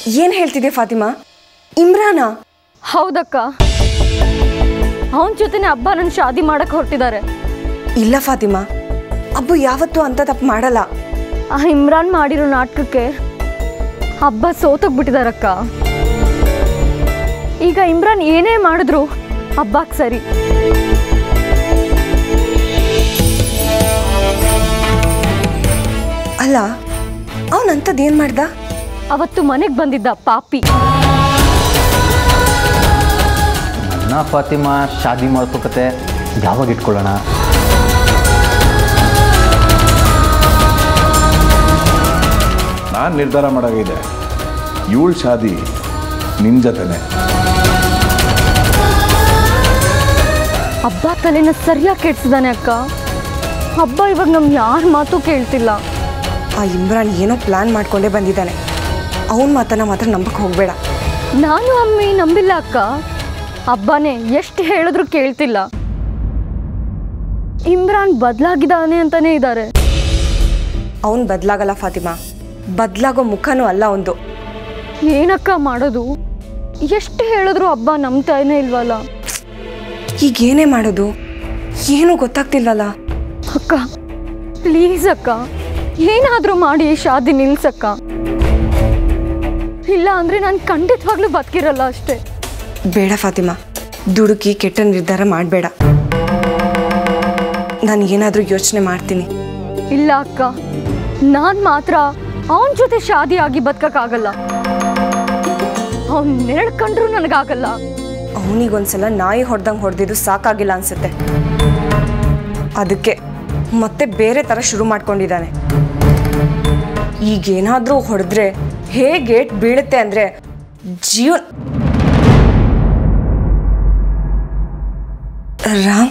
ಏನು ಹೇಳ್ತಿದ್ಯಾ ಫಾತಿಮಾ ಇಮ್ರಾನಾ ಹೌದಕ್ಕ ಅವನ ಜೊತೆನೆ ಹಬ್ಬ ನನ್ನ ಶಾದಿ ಮಾಡಕ್ ಹೊರಟಿದ್ದಾರೆ ಇಲ್ಲ ಫಾತಿಮಾ ಅಬ್ಬು ಯಾವತ್ತೂ ಅಂತ ತಪ್ಪು ಮಾಡಲ್ಲ ಆ ಇಮ್ರಾನ್ ಮಾಡಿರೋ ನಾಟಕಕ್ಕೆ ಹಬ್ಬ ಸೋತೋಗ್ಬಿಟ್ಟಿದಾರಕ್ಕ ಈಗ ಇಮ್ರಾನ್ ಏನೇ ಮಾಡಿದ್ರು ಹಬ್ಬಕ್ಕೆ ಸರಿ ಅಲ್ಲ ಅವನಂಥದ್ದು ಏನು ಮಾಡ್ದ ಅವತ್ತು ಮನೆಗೆ ಬಂದಿದ್ದ ಪಾಪಿ ನನ್ನ ಫಾತಿಮಾ ಶಾದಿ ಮಾಡ್ಕೋಕತೆ ಯಾವಾಗ ಇಟ್ಕೊಳ್ಳೋಣ ನಾನು ನಿರ್ಧಾರ ಮಾಡಾಗಿದೆ ಇವಳ ಶಾದಿ ನಿನ್ನ ಜೊತೆನೆ ಹಬ್ಬ ತಲೆನ ಸರಿಯಾಗಿ ಕೆಡ್ಸಿದಾನೆ ಅಕ್ಕ ಹಬ್ಬ ಇವಾಗ ನಮ್ ಯಾರ ಮಾತು ಕೇಳ್ತಿಲ್ಲ ಆ ಇಮ್ರಾನ್ ಏನೋ ಪ್ಲಾನ್ ಮಾಡ್ಕೊಂಡೇ ಬಂದಿದ್ದಾನೆ ಅವನ ಮಾತನ್ನ ಮಾತ್ರ ನಂಬಕ್ಕೆ ಹೋಗಬೇಡ ನಾನು ಅಮ್ಮಿ ನಂಬಿಲ್ಲ ಅಕ್ಕ ಹಬ್ಬನೇ ಎಷ್ಟು ಹೇಳಿದ್ರು ಕೇಳ್ತಿಲ್ಲ ಇಮ್ರಾನ್ ಬದಲಾಗಿದ್ದಾನೆ ಅಂತಾನೆ ಇದ್ದಾರೆ ಅವನು ಬದಲಾಗಲ್ಲ ಫಾತಿಮಾ ಬದಲಾಗೋ ಮುಖನೂ ಅಲ್ಲ ಒಂದು ಏನಕ್ಕ ಮಾಡೋದು ಎಷ್ಟು ಹೇಳಿದ್ರು ಹಬ್ಬ ನಂಬ್ತಾನೆ ಇಲ್ವಲ್ಲ ಈಗ ಏನೇ ಮಾಡೋದು ಏನೂ ಗೊತ್ತಾಗ್ತಿಲ್ವಲ್ಲ ಅಕ್ಕ ಪ್ಲೀಸ್ ಅಕ್ಕ ಏನಾದರೂ ಮಾಡಿ ಶಾದಿ ನಿಲ್ಸಕ್ಕ ಇಲ್ಲ ಅಂದ್ರೆ ನಾನು ಖಂಡಿತವಾಗ್ಲೂ ಬದುಕಿರಲ್ಲ ಅಷ್ಟೇ ಬೇಡ ಫಾತಿಮಾ ದುಡುಕಿ ಕೆಟ್ಟ ನಿರ್ಧಾರ ಮಾಡಬೇಡ ನಾನು ಏನಾದರೂ ಯೋಚನೆ ಮಾಡ್ತೀನಿ ಇಲ್ಲ ಅಕ್ಕ ನಾನು ಮಾತ್ರ ಅವನ ಜೊತೆ ಶಾದಿ ಆಗಿ ಬದುಕಕ್ಕಾಗಲ್ಲ ಅವ್ನ್ ನೆರಳು ಕಂಡ್ರು ನನಗಾಗಲ್ಲ ಅವನಿಗೊಂದ್ಸಲ ನಾಯಿ ಹೊಡೆದಂಗೆ ಹೊಡೆದಿದ್ದು ಸಾಕಾಗಿಲ್ಲ ಅನ್ಸುತ್ತೆ ಅದಕ್ಕೆ ಮತ್ತೆ ಬೇರೆ ಥರ ಶುರು ಮಾಡ್ಕೊಂಡಿದ್ದಾನೆ ಈಗೇನಾದರೂ ಹೊಡೆದ್ರೆ ಹೇಗೆ ಏಟ್ ಬೀಳುತ್ತೆ ಅಂದರೆ ಜೀವ ರಾಮ್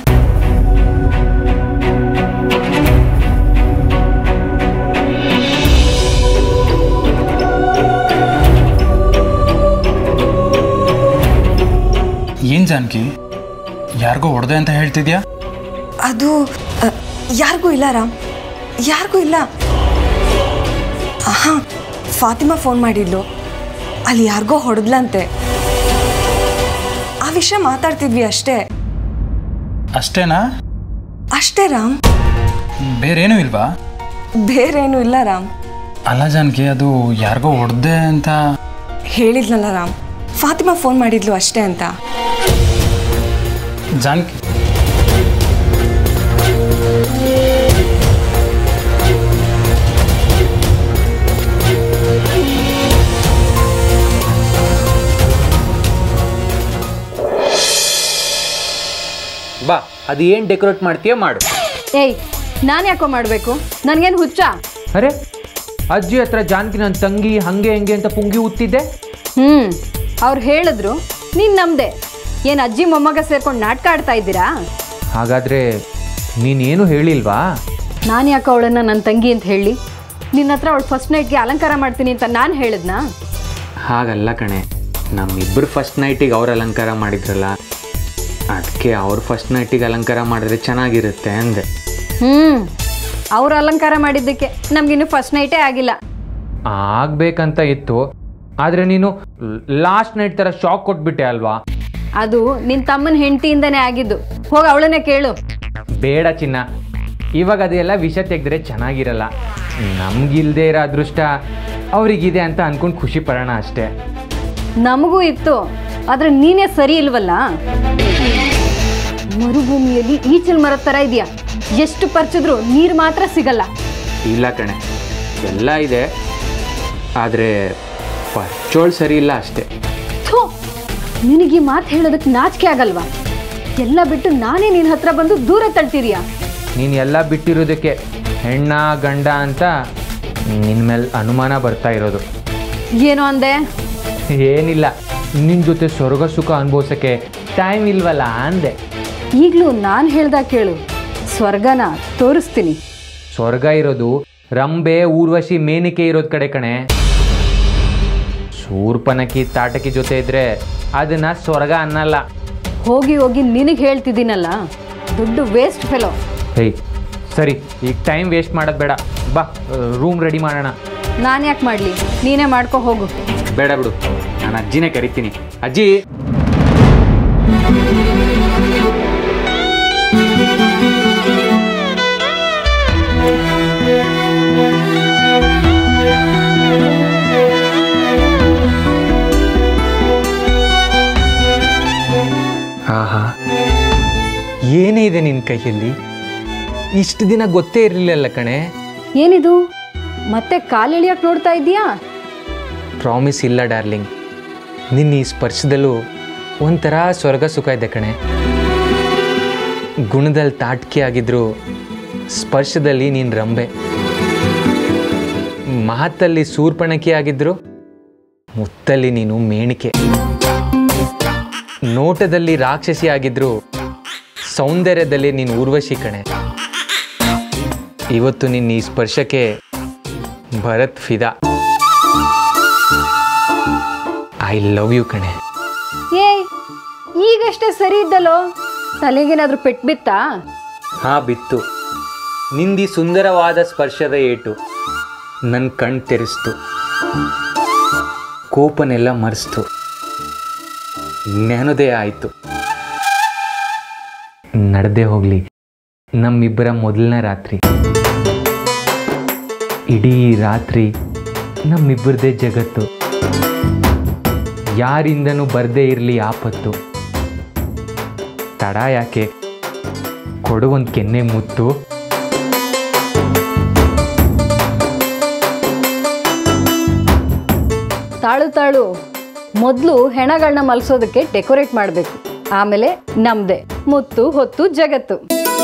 ಏನ್ ಜಾನಕಿ ಯಾರಿಗೋ ಹೊಡೆದೆ ಅಂತ ಹೇಳ್ತಿದ್ಯಾ ಅದು ಅ, ಯಾರಿಗೂ ಇಲ್ಲ ರಾಮ್ ಯಾರಿಗೂ ಇಲ್ಲ ಹಾಂ ಫಾತಿಮಾ ಫೋನ್ ಮಾಡಿದ್ಲು ಅಲ್ಲಿ ಯಾರಿಗೋ ಹೊಡೆದ್ಲಂತೆ ಆ ವಿಷಯ ಮಾತಾಡ್ತಿದ್ವಿ ಅಷ್ಟೇ ಅಷ್ಟೇನಾ ಅಷ್ಟೇ ರಾಮ್ ಬೇರೇನೂ ಇಲ್ವಾ ಬೇರೇನು ಇಲ್ಲ ರಾಮ್ ಅಲ್ಲ ಜಾನಕಿ ಅದು ಯಾರಿಗೋ ಹೊಡೆದೆ ಅಂತ ಹೇಳಿದ್ನಲ್ಲ ರಾಮ್ ಫಾತಿಮಾ ಫೋನ್ ಮಾಡಿದ್ಲು ಅಷ್ಟೇ ಅಂತ ಜಾನಕಿ ಬಾ ಅದು ಏನು ಡೆಕೋರೇಟ್ ಮಾಡ್ತೀಯ ಮಾಡು ಏಯ್ ನಾನು ಯಾಕೋ ಮಾಡಬೇಕು ನನಗೇನು ಹುಚ್ಚ ಅರೆ ಅಜ್ಜಿ ಹತ್ರ ಜಾನಕಿ ನನ್ನ ತಂಗಿ ಹಂಗೆ ಹೆಂಗೆ ಅಂತ ಪುಂಗಿ ಉತ್ತಿದ್ದೆ ಹ್ಞೂ ಅವ್ರು ಹೇಳಿದ್ರು ನೀನು ನಮ್ದೆ ಏನು ಅಜ್ಜಿ ಮೊಮ್ಮಗ ಸೇರ್ಕೊಂಡು ನಾಟಕ ಆಡ್ತಾ ಇದ್ದೀರಾ ಹಾಗಾದ್ರೆ ನೀನೇನು ಹೇಳಿಲ್ವಾ ನಾನು ಯಾಕೆ ಅವಳನ್ನು ನನ್ನ ತಂಗಿ ಅಂತ ಹೇಳಿ ನಿನ್ನ ಹತ್ರ ಅವಳು ಫಸ್ಟ್ ನೈಟ್ಗೆ ಅಲಂಕಾರ ಮಾಡ್ತೀನಿ ಅಂತ ನಾನು ಹೇಳಿದ್ನಾ ಹಾಗಲ್ಲ ಕಣೆ ನಮ್ಮಿಬ್ಬರು ಫಸ್ಟ್ ನೈಟಿಗೆ ಅವ್ರು ಅಲಂಕಾರ ಮಾಡಿದ್ರಲ್ಲ ಅದಕ್ಕೆ ಅವ್ರು ಫಸ್ಟ್ ನೈಟಿಗೆ ಅಲಂಕಾರ ಮಾಡಿದ್ರೆ ಚೆನ್ನಾಗಿರುತ್ತೆ ಅಂದೆ ಹ್ಞೂ ಅವ್ರು ಅಲಂಕಾರ ಮಾಡಿದ್ದಕ್ಕೆ ನಮಗಿನ್ನೂ ಫಸ್ಟ್ ನೈಟೇ ಆಗಿಲ್ಲ ಆಗ್ಬೇಕಂತ ಇತ್ತು ಆದರೆ ನೀನು ಲಾಸ್ಟ್ ನೈಟ್ ಥರ ಶಾಕ್ ಕೊಟ್ಬಿಟ್ಟೆ ಅಲ್ವಾ ಅದು ನಿನ್ನ ತಮ್ಮನ ಹೆಂಡತಿಯಿಂದನೇ ಆಗಿದ್ದು ಹೋಗಿ ಅವಳನ್ನೇ ಕೇಳು ಬೇಡ ಚಿನ್ನ ಇವಾಗ ಅದೆಲ್ಲ ವಿಷ ತೆಗೆದ್ರೆ ಚೆನ್ನಾಗಿರಲ್ಲ ನಮ್ಗಿಲ್ದೇ ಇರೋ ಅದೃಷ್ಟ ಅವ್ರಿಗಿದೆ ಅಂತ ಅನ್ಕೊಂಡು ಖುಷಿ ಪಡೋಣ ಅಷ್ಟೇ ನಮಗೂ ಇತ್ತು ಆದ್ರೆ ನೀನೇ ಸರಿ ಇಲ್ವಲ್ಲ ಮರುಭೂಮಿಯಲ್ಲಿ ಈಚಲ್ ಮರದ ಥರ ಇದೆಯಾ ಎಷ್ಟು ಪರ್ಚಿದ್ರು ನೀರು ಮಾತ್ರ ಸಿಗಲ್ಲ ಇಲ್ಲ ಕಣೆ ಎಲ್ಲ ಇದೆ ಆದರೆ ಪರ್ಚೋಳ್ ಸರಿ ಇಲ್ಲ ಅಷ್ಟೇ ಥೋ ನಿನಗೆ ಈ ಮಾತು ಹೇಳೋದಕ್ಕೆ ನಾಚಿಕೆ ಆಗಲ್ವಾ ಎಲ್ಲ ಬಿಟ್ಟು ನಾನೇ ನಿನ್ನ ಹತ್ರ ಬಂದು ದೂರ ತಳ್ತಿದೀಯಾ ನೀನು ಎಲ್ಲ ಬಿಟ್ಟಿರೋದಕ್ಕೆ ಹೆಣ್ಣ ಗಂಡ ಅಂತ ನಿನ್ನ ಮೇಲೆ ಅನುಮಾನ ಬರ್ತಾ ಇರೋದು ಏನೋ ಅಂದೆ ಏನಿಲ್ಲ ನಿನ್ನ ಜೊತೆ ಸ್ವರ್ಗ ಸುಖ ಅನುಭವಿಸೋಕ್ಕೆ ಟೈಮ್ ಇಲ್ವಲ್ಲ ಅಂದೆ ಈಗಲೂ ನಾನು ಹೇಳ್ದಾಗ ಕೇಳು ಸ್ವರ್ಗನ ತೋರಿಸ್ತೀನಿ ಸ್ವರ್ಗ ಇರೋದು ರಂಬೆ ಊರ್ವಶಿ ಮೇನಿಕೆ ಇರೋದ್ ಕಡೆ ಕಣೆ ಶೂರ್ಪನಕಿ ತಾಟಕಿ ಜೊತೆ ಇದ್ರೆ ಅದನ್ನ ಸ್ವರ್ಗ ಅನ್ನಲ್ಲ ಹೋಗಿ ಹೋಗಿ ನಿನಗೆ ಹೇಳ್ತಿದ್ದೀನಲ್ಲ ದೊಡ್ಡ ವೇಸ್ಟ್ ಫೆಲೋ ಹೇಯ್ ಸರಿ ಈಗ ಟೈಮ್ ವೇಸ್ಟ್ ಮಾಡೋದು ಬೇಡ ಬಾ ರೂಮ್ ರೆಡಿ ಮಾಡೋಣ ನಾನು ಯಾಕೆ ಮಾಡಲಿ ನೀನೇ ಮಾಡ್ಕೊ ಹೋಗು ಬೇಡ ಬಿಡು ನಾನು ಅಜ್ಜಿನೇ ಕರಿತೀನಿ ಅಜ್ಜಿ ಆಹಾ ಏನೇ ಇದೆ ನಿನ್ನ ಕೈಯಲ್ಲಿ ಇಷ್ಟು ದಿನ ಗೊತ್ತೇ ಇರಲಿಲ್ಲಲ್ಲ ಕಣೆ ಏನಿದು ಮತ್ತೆ ಕಾಲಿಳಿಯಕ್ಕೆ ನೋಡ್ತಾ ಇದೀಯಾ ಪ್ರಾಮಿಸ್ ಇಲ್ಲ ಡಾರ್ಲಿಂಗ್ ನಿನ್ನ ಈ ಸ್ಪರ್ಶದಲ್ಲೂ ಒಂಥರ ಸ್ವರ್ಗ ಸುಖ ಇದೆ ಕಣೆ ಗುಣದಲ್ಲಿ ತಾಟ್ಕಿ ಆಗಿದ್ರು ಸ್ಪರ್ಶದಲ್ಲಿ ನೀನು ರಂಬೆ ಮಹತ್ತಲ್ಲಿ ಸೂರ್ಪಣಕಿ ಆಗಿದ್ರು ಮುತ್ತಲ್ಲಿ ನೀನು ಮೇಣಿಕೆ ನೋಟದಲ್ಲಿ ರಾಕ್ಷಸಿ ಆಗಿದ್ರು ಸೌಂದರ್ಯದಲ್ಲಿ ನೀನು ಊರ್ವಶಿ ಕಣೆ ಇವತ್ತು ನಿನ್ನ ಈ ಸ್ಪರ್ಶಕ್ಕೆ ಭರತ್ ಫಿದಾ ಐ ಲವ್ ಯು ಕಣೆ ಏಯ್ ಈಗಷ್ಟೇ ಸರಿ ಇದ್ದಲ್ಲೋ ತಲೆಗೇನಾದ್ರೂ ಪೆಟ್ಟು ಬಿತ್ತಾ ಹಾ ಬಿತ್ತು ನಿಂದಿ ಸುಂದರವಾದ ಸ್ಪರ್ಶದ ಏಟು ನನ್ನ ಕಣ್ ತೆರೆಸ್ತು ಕೋಪನೆಲ್ಲ ಮರೆಸ್ತು ಜ್ಞಾನೋದಯ ಆಯಿತು ನಡೆದೇ ಹೋಗಲಿ ನಮ್ಮಿಬ್ಬರ ಮೊದಲನೇ ರಾತ್ರಿ ಇಡೀ ರಾತ್ರಿ ನಮ್ಮಿಬ್ಬರದೇ ಜಗತ್ತು ಯಾರಿಂದನೂ ಬರದೇ ಇರಲಿ ಆಪತ್ತು ತಡ ಯಾಕೆ ಕೊಡು ಒಂದು ಕೆನ್ನೆ ಮುತ್ತು ತಾಳು ತಾಳು ಮೊದಲು ಹೆಣಗಳನ್ನ ಮಲ್ಸೋದಕ್ಕೆ ಡೆಕೋರೇಟ್ ಮಾಡಬೇಕು ಆಮೇಲೆ ನಮ್ದೆ ಮುತ್ತು ಹೊತ್ತು ಜಗತ್ತು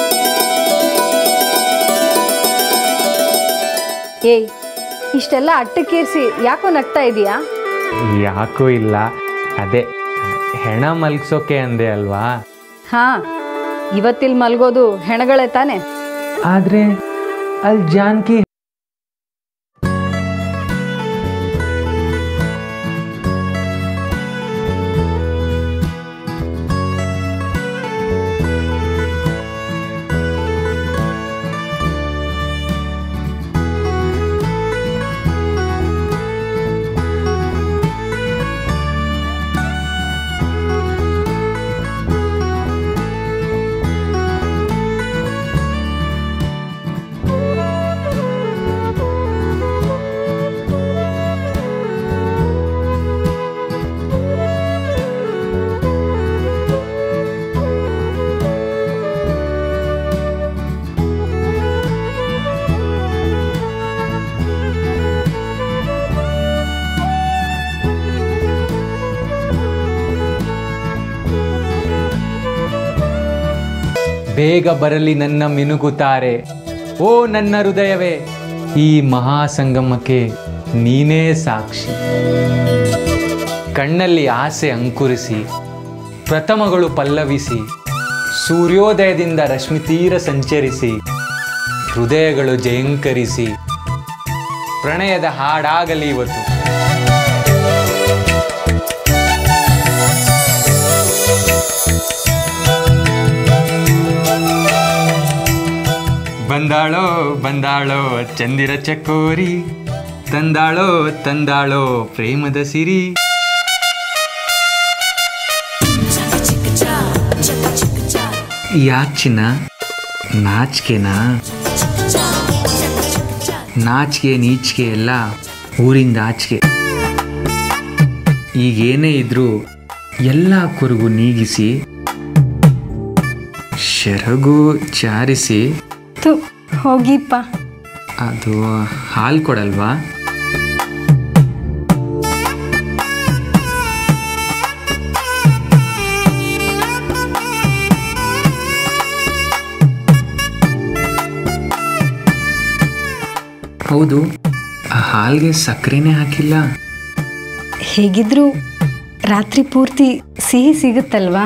ಏಯ್ ಇಷ್ಟೆಲ್ಲ ಅಟ್ಟಕ್ಕೇರಿಸಿ ಯಾಕೋ ನಗ್ತಾ ಇದೀಯಾ ಯಾಕೂ ಇಲ್ಲ ಅದೇ ಹೆಣ ಮಲ್ಗ್ಸೋಕೆ ಅಂದೆ ಅಲ್ವಾ ಹಾ ಇವತ್ತಿಲ್ ಮಲ್ಗೋದು ಹೆಣಗಳೇ ತಾನೆ ಆದ್ರೆ ಅಲ್ಲಿ ಜಾನ್ಕಿ ಬೇಗ ಬರಲಿ ನನ್ನ ಮಿನುಗುತ್ತಾರೆ ಓ ನನ್ನ ಹೃದಯವೇ ಈ ಮಹಾಸಂಗಮಕ್ಕೆ ನೀನೇ ಸಾಕ್ಷಿ ಕಣ್ಣಲ್ಲಿ ಆಸೆ ಅಂಕುರಿಸಿ ಪ್ರಥಮಗಳು ಪಲ್ಲವಿಸಿ ಸೂರ್ಯೋದಯದಿಂದ ರಶ್ಮಿ ತೀರ ಸಂಚರಿಸಿ ಹೃದಯಗಳು ಜಯಂಕರಿಸಿ ಪ್ರಣಯದ ಹಾಡಾಗಲಿ ಇವತ್ತು ಬಂದಾಳೋ ಬಂದಾಳೋ ಚಂದಿರ ಚಕೋರಿ ತಂದಾಳೋ ತಂದಾಳೋ ಪ್ರೇಮದ ಸಿರಿ ಯಾಕೆ ಚಿನ್ನ ನಾಚಿಕೆನಾ ನಾಚಿಕೆ ನೀಚಿಕೆ ಎಲ್ಲ ಊರಿಂದ ಆಚಿಕೆ ಈಗೇನೇ ಇದ್ರೂ ಎಲ್ಲ ಕುರುಗು ನೀಗಿಸಿ ಶೆರಗು ಜಾರಿಸಿ ತು ಹೋಗಿಪ್ಪ ಅದು ಹಾಲು ಕೊಡಲ್ವಾ ಹೌದು ಆ ಹಾಲ್ಗೆ ಸಕ್ಕರೆನೇ ಹಾಕಿಲ್ಲ ಹೇಗಿದ್ರು ರಾತ್ರಿ ಪೂರ್ತಿ ಸಿಹಿ ಸಿಗುತ್ತಲ್ವಾ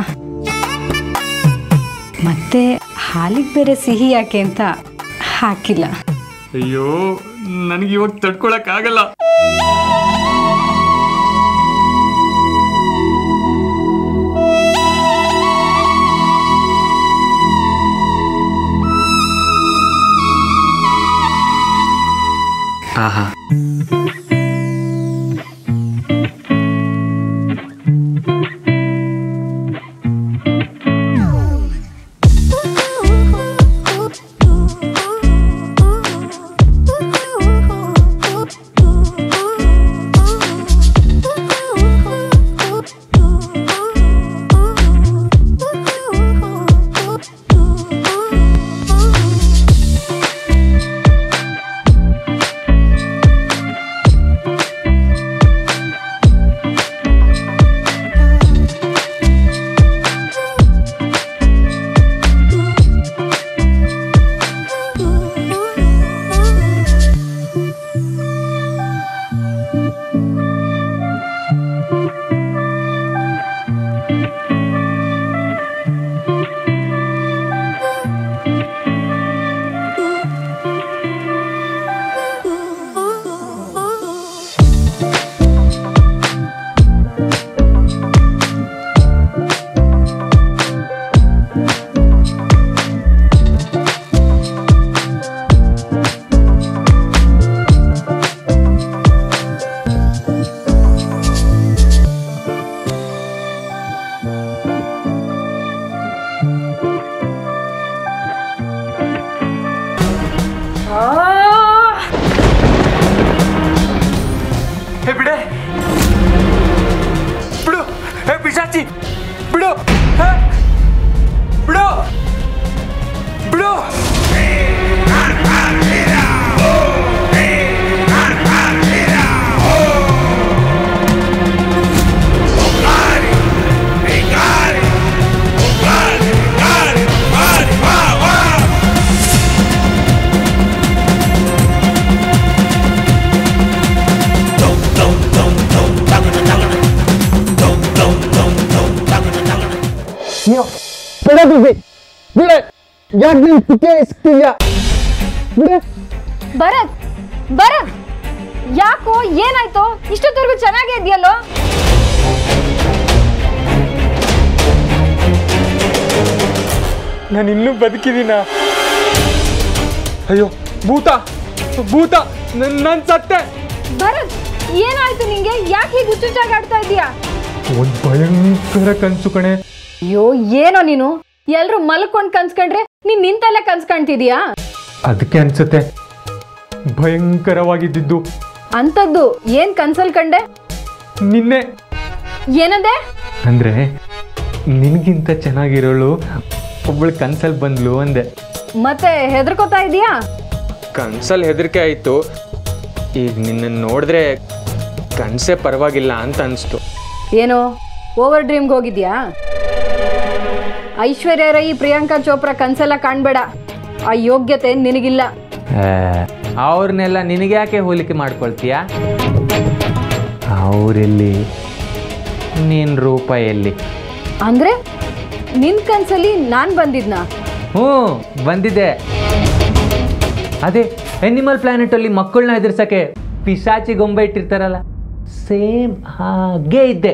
ಮತ್ತೆ ಹಾಲಿಗೆ ಬೇರೆ ಸಿಹಿ ಯಾಕೆ ಅಂತ ಹಾಕಿಲ್ಲ ಅಯ್ಯೋ ನನಗೆ ಇವಾಗ ತಡ್ಕೊಳಕ್ಕಾಗಲ್ಲ ಆಹಾ ಯಾಕೆ ನೀನು ಪಿಕ್ಕೆ ಇಸ್ತಿದ್ಯಾ ಬಿಡೆ ಭರತ್ ಭರತ್ ಯಾಕೋ ಏನಾಯ್ತು ಇಷ್ಟೊತ್ತವರೆಗೂ ಚೆನ್ನಾಗೇ ಇದೆಯಲ್ಲೋ ನಾನು ಇನ್ನೂ ಬದುಕಿದೀನ ಅಯ್ಯೋ ಭೂತ ಭೂತ ನನ್ನ ನಾನು ಸತ್ತೆ ಭರತ್ ಏನಾಯ್ತು ನಿಂಗೆ ಯಾಕೆ ಹೀಗೆ ಹುಚ್ಚುಚ್ಚಾಗಿ ಆಡ್ತಾ ಇದೀಯಾ ಒಂದು ಭಯಂಕರ ಕನ್ಸು ಕಣೆ ಅಯ್ಯೋ ಏನೋ ನೀನು ಎಲ್ರು ಮಲ್ಕೊಂಡ್ ಕನ್ಸ್ಕೊಂಡ್ರೆ ನೀನ್ ನಿಂತಲ್ಲೇ ಕನ್ಸ್ ಕಾಣ್ತಿದೀಯಾ ಅದಕ್ಕೆ ಅನ್ಸುತ್ತೆ ಭಯಂಕರವಾಗಿದ್ದಿದ್ದು ಅಂತದ್ದು ಏನ್ ಕನ್ಸಲ್ ಕಂಡೆ ನಿನ್ನೆ ಏನಂದೆ ಅಂದ್ರೆ ನಿನ್ಗಿಂತ ಚೆನ್ನಾಗಿರೋಳು ಒಬ್ಬಳು ಕನ್ಸಲ್ಲಿ ಬಂದ್ಲು ಅಂದೆ ಮತ್ತೆ ಹೆದರ್ಕೋತಾ ಇದೀಯಾ ಕನ್ಸಲ್ಲಿ ಹೆದರಿಕೆ ಆಯಿತು ಈಗ ನಿನ್ನನ್ನು ನೋಡಿದ್ರೆ ಕನ್ಸೇ ಪರವಾಗಿಲ್ಲ ಅಂತ ಅನಿಸ್ತು ಏನು ಓವರ್ ಡ್ರೀಮ್ಗೆ ಹೋಗಿದ್ಯಾ ಐಶ್ವರ್ಯ ರೈ ಪ್ರಿಯಾಂಕಾ ಚೋಪ್ರಾ ಕನ್ಸೆಲ್ಲ ಕಾಣ್ಬೇಡ ಆ ಯೋಗ್ಯತೆ ನಿನಗಿಲ್ಲ ಅವ್ರನ್ನೆಲ್ಲ ನಿನಗ್ಯಾಕೆ ಹೋಲಿಕೆ ಮಾಡ್ಕೊಳ್ತೀಯ ಅವರೆಲ್ಲಿ ನಿನ್ನ ರೂಪ ಎಲ್ಲಿ ಅಂದ್ರೆ ನಿನ್ ಕನ್ಸಲ್ಲಿ ನಾನ್ ಬಂದಿದ್ನಾ ಹ್ಞೂ ಬಂದಿದೆ ಅದೇ ಎನಿಮಲ್ ಪ್ಲಾನೆಟಲ್ಲಿ ಮಕ್ಕಳನ್ನ ಎದುರ್ಸಕ್ಕೆ ಪಿಶಾಚಿ ಗೊಂಬೆ ಇಟ್ಟಿರ್ತಾರಲ್ಲ ಸೇಮ್ ಹಾಗೇ ಇದ್ದೆ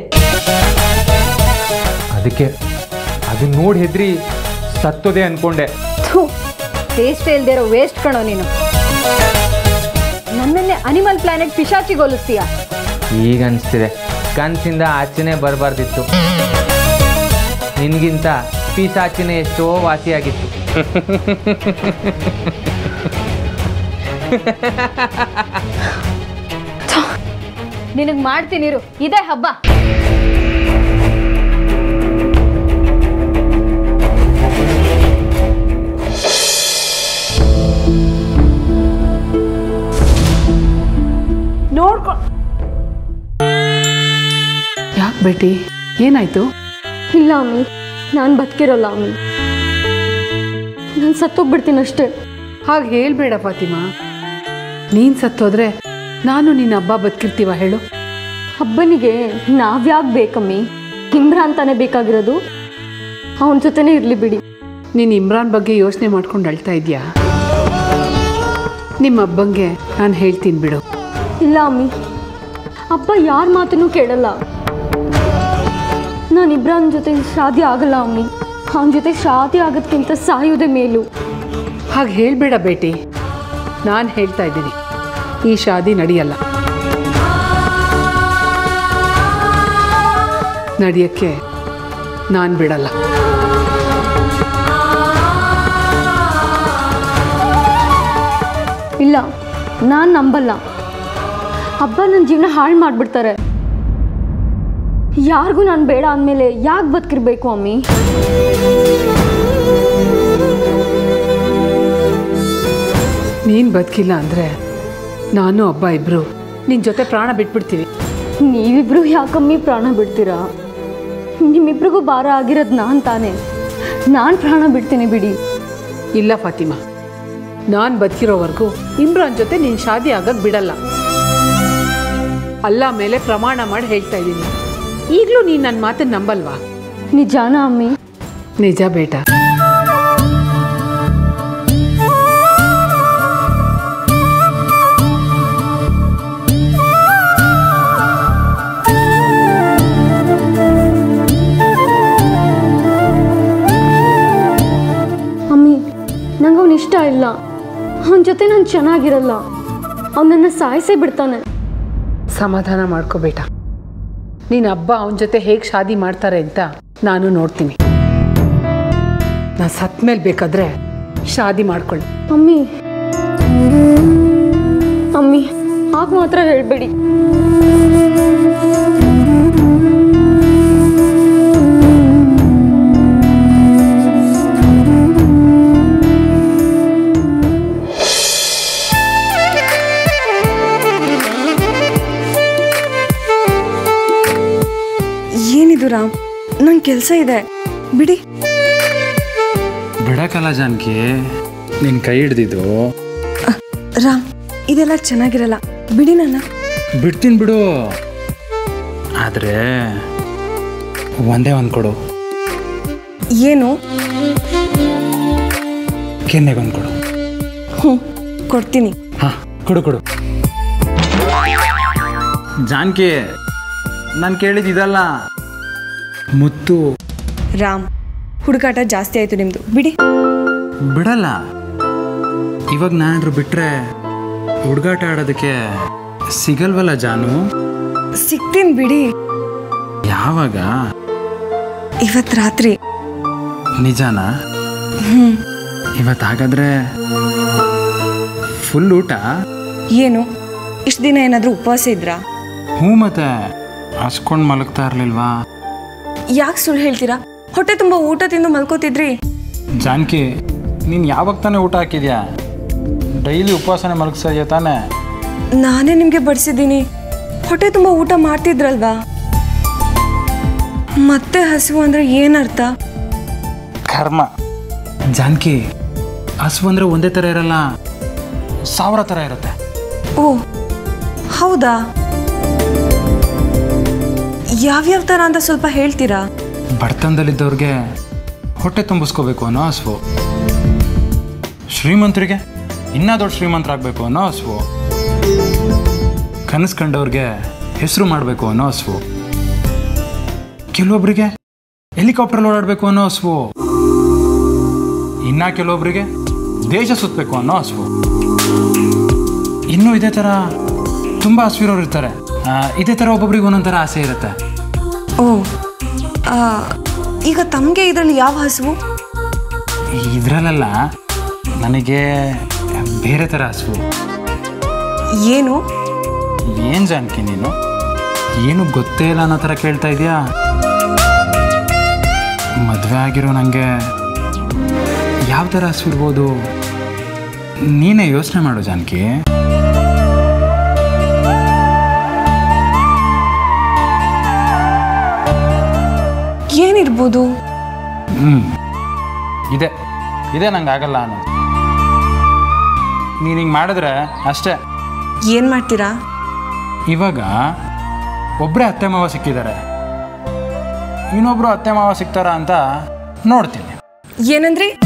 ಅದಕ್ಕೆ ಅದನ್ನ ನೋಡಿ ಹೆದ್ರಿ ಸತ್ತೋದೆ ಅನ್ಕೊಂಡೆ ಟೇಸ್ಟ್ ಇಲ್ದೇ ಇರೋ ವೇಸ್ಟ್ ಕಣೋ ನೀನು ನನ್ನನ್ನೇ ಅನಿಮಲ್ ಪ್ಲಾನೆಟ್ ಪಿಶಾಚಿಗೋಲಿಸ್ತೀಯ ಈಗ ಅನಿಸ್ತಿದೆ ಕನಸಿಂದ ಆಚೆನೇ ಬರಬಾರ್ದಿತ್ತು ನಿನ್ಗಿಂತ ಪಿಸಾಚಿನೇ ಎಷ್ಟೋ ವಾಸಿಯಾಗಿತ್ತು ನಿನಗ್ ಮಾಡ್ತೀನಿ ಇರು ಇದೇ ಹಬ್ಬ ನೋಡ್ಕೊ ಯಾಕೆ ಬೇಟಿ ಏನಾಯ್ತು ಇಲ್ಲ ಅಮ್ಮಿ ನಾನು ಬದುಕಿರಲ್ಲ ಅಮ್ಮಿ ನಾನು ಸತ್ತೋಗ್ಬಿಡ್ತೀನಿ ಅಷ್ಟೇ ಹಾಗೆ ಹೇಳ್ಬೇಡ ಫಾತಿಮಾ ನೀನ್ ಸತ್ತೋದ್ರೆ ನಾನು ನಿನ್ನ ಹಬ್ಬ ಬದುಕಿರ್ತೀವ ಹೇಳು ಹಬ್ಬನಿಗೆ ನಾವ್ಯಾಕೆ ಬೇಕಮ್ಮಿ ಇಮ್ರಾನ್ ತಾನೇ ಬೇಕಾಗಿರೋದು ಅವನ ಜೊತೆನೇ ಇರಲಿ ಬಿಡಿ ನೀನು ಇಮ್ರಾನ್ ಬಗ್ಗೆ ಯೋಚನೆ ಮಾಡ್ಕೊಂಡು ಅಳ್ತಾ ಇದೀಯಾ ನಿಮ್ಮ ಹಬ್ಬಂಗೆ ನಾನು ಹೇಳ್ತೀನಿ ಬಿಡು ಇಲ್ಲ ಅಮ್ಮಿ ಅಪ್ಪ ಯಾರ ಮಾತನ್ನು ಕೇಳಲ್ಲ ನಾನು ಇಬ್ರಾನ್ ಜೊತೆ ಶಾದಿ ಆಗಲ್ಲ ಅಮ್ಮಿ ಅವನ ಜೊತೆ ಶಾದಿ ಆಗೋದ್ಕಿಂತ ಸಾಯೋದೇ ಮೇಲು ಹಾಗೆ ಹೇಳ್ಬೇಡ ಬೇಟಿ ನಾನು ಹೇಳ್ತಾ ಇದ್ದೀನಿ ಈ ಶಾದಿ ನಡೆಯಲ್ಲ ನಡೆಯಕ್ಕೆ ನಾನು ಬಿಡಲ್ಲ ಇಲ್ಲ ನಾನು ನಂಬಲ್ಲ ಹಬ್ಬ ನನ್ನ ಜೀವನ ಹಾಳು ಮಾಡಿಬಿಡ್ತಾರೆ ಯಾರಿಗೂ ನಾನು ಬೇಡ ಅಂದಮೇಲೆ ಯಾಕೆ ಬದುಕಿರ್ಬೇಕು ಅಮ್ಮಿ ನೀನು ಬದುಕಿಲ್ಲ ಅಂದರೆ ನಾನು ಹಬ್ಬ ಇಬ್ಬರು ನಿನ್ನ ಜೊತೆ ಪ್ರಾಣ ಬಿಟ್ಬಿಡ್ತೀವಿ ನೀವಿಬ್ರು ಯಾಕಮ್ಮಿ ಪ್ರಾಣ ಬಿಡ್ತೀರಾ ನಿಮ್ಮಿಬ್ರಿಗೂ ಭಾರ ಆಗಿರೋದು ನಾನು ತಾನೇ ನಾನು ಪ್ರಾಣ ಬಿಡ್ತೀನಿ ಬಿಡಿ ಇಲ್ಲ ಫಾತಿಮಾ ನಾನು ಬದುಕಿರೋವರೆಗೂ ಇಮ್ರಾನ್ ಜೊತೆ ನೀನು ಶಾದಿ ಆಗಕ್ಕೆ ಬಿಡಲ್ಲ ಅಲ್ಲ ಮೇಲೆ ಪ್ರಮಾಣ ಮಾಡಿ ಹೇಳ್ತಾ ಇದ್ದೀನಿ ಈಗಲೂ ನೀನು ನನ್ನ ಮಾತನ್ನು ನಂಬಲ್ವಾ ನಿಜಾನ ಅಮ್ಮಿ ನಿಜ ಬೇಟ ಅಮ್ಮಿ ನಂಗೆ ಅವನು ಇಷ್ಟ ಇಲ್ಲ ಅವನ ಜೊತೆ ನಾನು ಚೆನ್ನಾಗಿರಲ್ಲ ಅವನನ್ನು ಸಾಯಿಸೇ ಬಿಡ್ತಾನೆ ಸಮಾಧಾನ ಮಾಡ್ಕೋ ಬೇಟ ನೀನು ಹಬ್ಬ ಅವನ ಜೊತೆ ಹೇಗೆ ಶಾದಿ ಮಾಡ್ತಾರೆ ಅಂತ ನಾನು ನೋಡ್ತೀನಿ ನಾನು ಸತ್ ಮೇಲೆ ಬೇಕಾದ್ರೆ ಶಾದಿ ಮಾಡ್ಕೊಳ್ಳಿ ಅಮ್ಮಿ ಅಮ್ಮಿ ಆಗ ಮಾತ್ರ ಹೇಳಬೇಡಿ ಏನಿದು ರಾಮ್ ನಂಗೆ ಕೆಲಸ ಇದೆ ಬಿಡಿ ಬಿಡಕ್ಕಲ್ಲ ಜಾನಕಿ ನಿನ್ನ ಕೈ ಹಿಡ್ದಿದ್ದು ರಾಮ್ ಇದೆಲ್ಲ ಚೆನ್ನಾಗಿರಲ್ಲ ಬಿಡಿ ನನ್ನ ಬಿಡ್ತೀನಿ ಬಿಡು ಆದರೆ ಒಂದೇ ಒಂದು ಕೊಡು ಏನು ಕೆನ್ನೆಗೊಂದು ಕೊಡು ಹ್ಞೂ ಕೊಡ್ತೀನಿ ಹಾಂ ಕೊಡು ಕೊಡು ಜಾನಕಿ ನಾನು ಕೇಳಿದ್ದು ಇದಲ್ಲ ಮುತ್ತು ರಾಮ್ ಹುಡುಗಾಟ ಜಾಸ್ತಿ ಆಯಿತು ನಿಮ್ಮದು ಬಿಡಿ ಬಿಡಲ್ಲ ಇವಾಗ ನಾನಾದ್ರೂ ಬಿಟ್ರೆ ಹುಡುಗಾಟ ಆಡೋದಕ್ಕೆ ಸಿಗಲ್ವಲ್ಲ ಜಾನು ಸಿಗ್ತೀನಿ ಬಿಡಿ ಯಾವಾಗ ಇವತ್ತು ರಾತ್ರಿ ನಿಜಾನ ಇವತ್ತು ಹಾಗಾದ್ರೆ ಫುಲ್ ಊಟ ಏನು ಇಷ್ಟು ದಿನ ಏನಾದರೂ ಉಪವಾಸ ಇದ್ರಾ ಹ್ಞೂ ಮತ್ತೆ ಹಸ್ಕೊಂಡು ಮಲಗ್ತಾ ಇರ್ಲಿಲ್ವಾ ಯಾಕೆ ಸುಳ್ಳು ಹೇಳ್ತೀರಾ ಹೊಟ್ಟೆ ತುಂಬ ಊಟ ತಿಂದು ಮಲ್ಕೋತಿದ್ರಿ ಜಾನಕಿ ನೀನು ಯಾವಾಗ ತಾನೇ ಊಟ ಹಾಕಿದ್ಯಾ ಡೈಲಿ ಉಪವಾಸನೆ ಮಲಗಿಸ್ತಾ ಇದೆಯಾ ತಾನೇ ನಾನೇ ನಿಮಗೆ ಬಡಿಸಿದ್ದೀನಿ ಹೊಟ್ಟೆ ತುಂಬ ಊಟ ಮಾಡ್ತಿದ್ರಲ್ವಾ ಮತ್ತೆ ಹಸಿವು ಅಂದರೆ ಏನರ್ಥ ಕರ್ಮ ಜಾನಕಿ ಹಸು ಅಂದರೆ ಒಂದೇ ಥರ ಇರಲ್ಲ ಸಾವಿರ ಥರ ಇರುತ್ತೆ ಓ ಹೌದಾ ಯಾವ್ಯಾವ ಥರ ಅಂತ ಸ್ವಲ್ಪ ಹೇಳ್ತೀರಾ ಬಡತನದಲ್ಲಿದ್ದವ್ರಿಗೆ ಹೊಟ್ಟೆ ತುಂಬಿಸ್ಕೋಬೇಕು ಅನ್ನೋ ಹಸುವು ಶ್ರೀಮಂತರಿಗೆ ಇನ್ನೂ ದೊಡ್ಡ ಶ್ರೀಮಂತರಾಗಬೇಕು ಅನ್ನೋ ಹಸುವು ಕನಸು ಕಂಡವ್ರಿಗೆ ಹೆಸರು ಮಾಡಬೇಕು ಅನ್ನೋ ಹಸುವು ಕೆಲವೊಬ್ಬರಿಗೆ ಹೆಲಿಕಾಪ್ಟರ್ ಓಡಾಡಬೇಕು ಅನ್ನೋ ಹಸುವು ಇನ್ನ ಕೆಲವೊಬ್ಬರಿಗೆ ದೇಶ ಸುತ್ತಬೇಕು ಅನ್ನೋ ಹಸುವು ಇನ್ನೂ ಇದೇ ಥರ ತುಂಬ ಹಸುವಿರೋರು ಇರ್ತಾರೆ ಆ, ಇದೇ ಥರ ಒಬ್ಬೊಬ್ರಿಗೆ ಒಂದೊಂದು ಥರ ಆಸೆ ಇರುತ್ತೆ ಓ ಆ, ಈಗ ತಮಗೆ ಇದರಲ್ಲಿ ಯಾವ ಹಸಿವು ಇದರಲ್ಲ ನನಗೆ ಬೇರೆ ಥರ ಹಸುವು ಏನು ಏನು ಜಾನಕಿ ನೀನು ಏನು ಗೊತ್ತೇ ಇಲ್ಲ ಅನ್ನೋ ಥರ ಕೇಳ್ತಾ ಇದೆಯಾ ಮದುವೆ ಆಗಿರೋ ನನಗೆ ಯಾವ ಥರ ಹಸು ಇರ್ಬೋದು ನೀನೇ ಯೋಚನೆ ಮಾಡು ಜಾನಕಿ ಏನಿರ್ಬೋದು ಹ್ಞೂ ಇದೆ ಇದೆ ನಂಗೆ ಆಗಲ್ಲ ಅನ್ನೋದು ನೀನು ಹಿಂಗೆ ಮಾಡಿದ್ರೆ ಅಷ್ಟೇ ಏನು ಮಾಡ್ತೀರಾ ಇವಾಗ ಒಬ್ಬರೇ ಅತ್ತೆ ಮಾವ ಸಿಕ್ಕಿದ್ದಾರೆ ಇನ್ನೊಬ್ರು ಅತ್ತೆ ಮಾವ ಸಿಗ್ತಾರ ಅಂತ ನೋಡ್ತೀನಿ ಏನಂದ್ರಿ